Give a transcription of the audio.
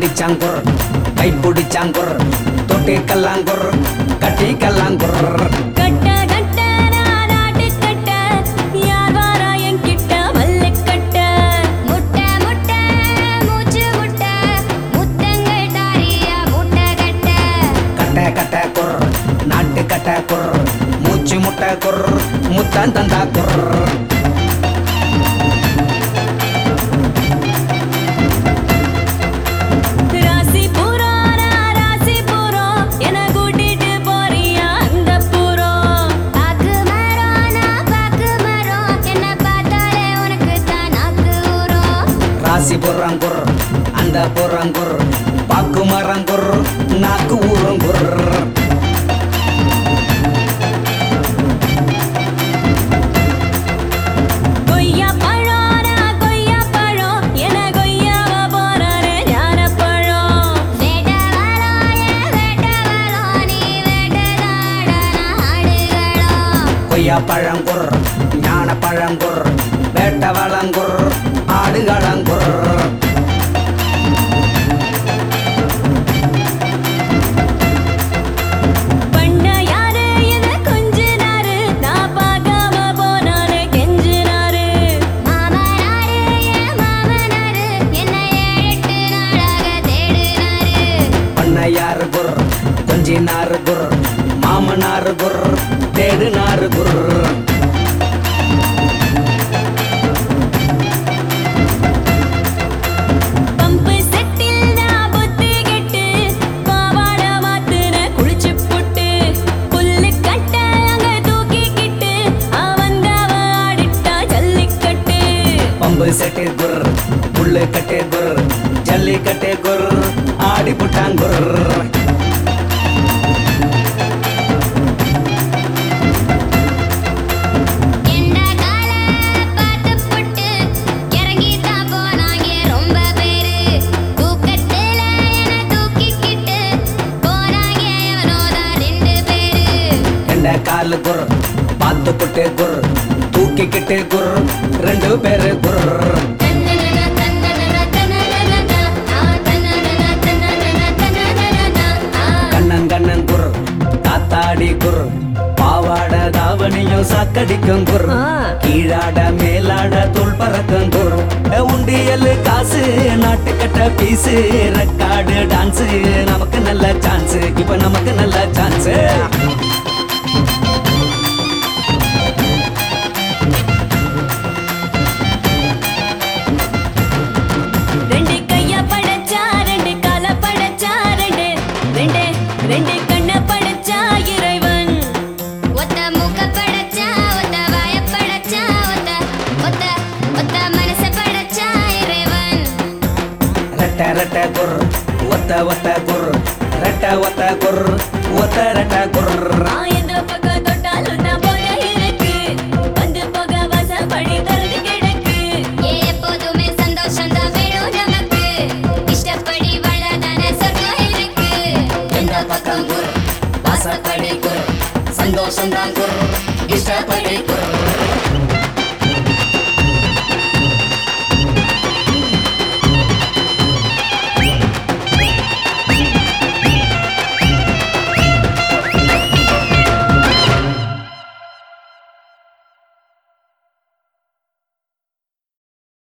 கண்ணடிச்சாங்குர் கை பிடிச்சாங்குர் தொட்டி கல்லாங்குர் கட்டி கல்லாங்குர் கட்ட கட்ட நானாட்டு கட்ட யார் வாரா என்கிட்ட மல்லுக்கட்ட முட்டை முட்டை மூச்சு முட்டை முத்தங்கள் தாரியா முட்டை கட்ட கட்ட கட்ட குர் நாட்டு கட்ட குர் மூச்சு முட்டை குர் முத்தம் தந்தா குர் ராசி புறம் நான் ராசி புறம் என கூட்டிட்டு போறியா அந்த புறம் பாக்கு மரம் நான் பாக்கு மரம் என்ன பார்த்தாலே உனக்கு தான் நாக்கு ஊறும் ராசி புறங்குர் அந்த புறங்குர் பாக்கு மரங்குர் நாக்கு ஊருங்குர் கொய்யா பழம் நான் கொய்யா பழம் என கொய்யாவ போறாரு ஞான பழம் வேட்டவாளம் என் வேட்டவாளம் நீ வேட்டதாட ஆடுகளம் கொய்யா பழங்குர் ஞான பழங்குர் வேட்ட வளங்குர் ஆடுகளங்குர் பண்ண யாரு என கொஞ்சினாரு நான் பார்க்காம போனாரு கெஞ்சினாரு மாமனாரு என் மாமனாரு என்ன ஏழெட்டு நாளாக தேடினாரு பண்ணையாறு குர் கொஞ்சினாறு குர் மாமனாறு குர் தேடுனாறு குர் பம்பு செட்டில் நான் புத்தி கெட்டு பாவாட மாத்துன குளிச்சு புட்டு புல்லு கட்ட அங்க தூக்கிக்கிட்டு அவந்தவ ஆடிட்டா ஜல்லிக்கட்டு பம்பு செட்டு குர் புல்லு கட்டே குர் ஜல்லிக்கட்டே குர் ஆடி புட்டாங்குர் என்ன கால பார்த்து புட்டு இறங்கி தான் போனாங்க ரொம்ப பேரு தூக்கத்துல என்ன தூக்கிக்கிட்டு போனாங்க எவனோதான் ரெண்டு பேரு எண்ட காலு குர் பார்த்து புட்டு குர் தூக்கிக்கிட்டு குர் ரெண்டு பேரு குர் தன்னனன தன்னனன தன்னனன ஆ தன்னனன தன்னனன தன்னனன ஆ கண்ணன் கண்ணன் குர் காத்தாடி குர் பாவாட தாவணியும் சாக்கடிக்கும் குர் ஆ. கீழாட மேலாட தோல் பறக்கும் குர் உண்டியல் காசு நாட்டுக்கட்ட பீஸு ரெக்கார்டு டான்ஸு நமக்கு நல்ல சான்ஸ் இப்ப நமக்கு நல்ல சான்ஸ் ரெண்டு கைய படைச்சா ரெண்டு கால படைச்சா ரெண்டு ரெண்டு ரெண்டு கண்ண படைச்சா இறைவன் ஒத்த மூக்க படைச்சா ஒத்த வாய படைச்சா ஒத்த ஒத்த ஒத்த மனச படைச்சா இறைவன் ரெட்ட ரெட்ட குர் ஒத்த ஒத்த குர் ரெட்ட ஒத்த குர் ஒத்த ரெட்ட குர் நான் எந்த பக்கம் தொட்டாலும் தான் போல இருக்கு வந்து போக வாசப்படி திறந்து கிடக்கு ஏ எப்போதுமே சந்தோஷம் தான் வேணும் நமக்கு இஷ்டப்படி வாழதானே சொர்க்கம் இருக்கு எந்த பக்கம் குர் வாசப்படி குர் சந்தோஷம் தான் குர் இஷ்டப்படி குர்